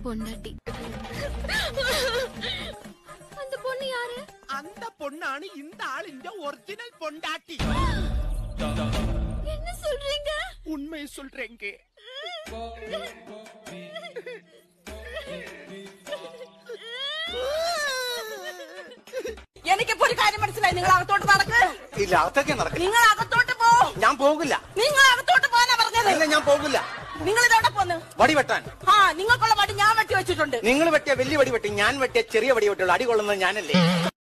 பொண்டாட்டி அந்த பொண்ணு யாரு அந்த பொண்ணாണ് இந்த ஆளிന്റെ ஒரிஜினல் பொண்டாட்டி என்ன சொல்றீங்க உண்மை சொல்றேங்க എനിക്കിപ്പോ ഒരു കാര്യം മനസ്സിലായി നിങ്ങൾ അകത്തോട്ട് നടക്ക് ഇല്ല അകത്തേക്ക് നടക്കില്ല നിങ്ങൾ അകത്തോട്ട് പോ ഞാൻ പോകില്ല നിങ്ങൾ അകത്തോട്ട് പോകാനാ പറഞ്ഞത് ഇല്ല ഞാൻ പോകില്ല നിങ്ങൾ ഇതോടെ പോന്ന് വടി വെട്ടാൻ ആ നിങ്ങൾക്കുള്ള വടി ഞാൻ വെട്ടി വെച്ചിട്ടുണ്ട് നിങ്ങൾ വെട്ടിയ വലിയ വടി വെട്ടി ഞാൻ വെട്ടിയ ചെറിയ വടി വെട്ടുള്ളൂ അടി കൊള്ളുന്നത് ഞാനല്ലേ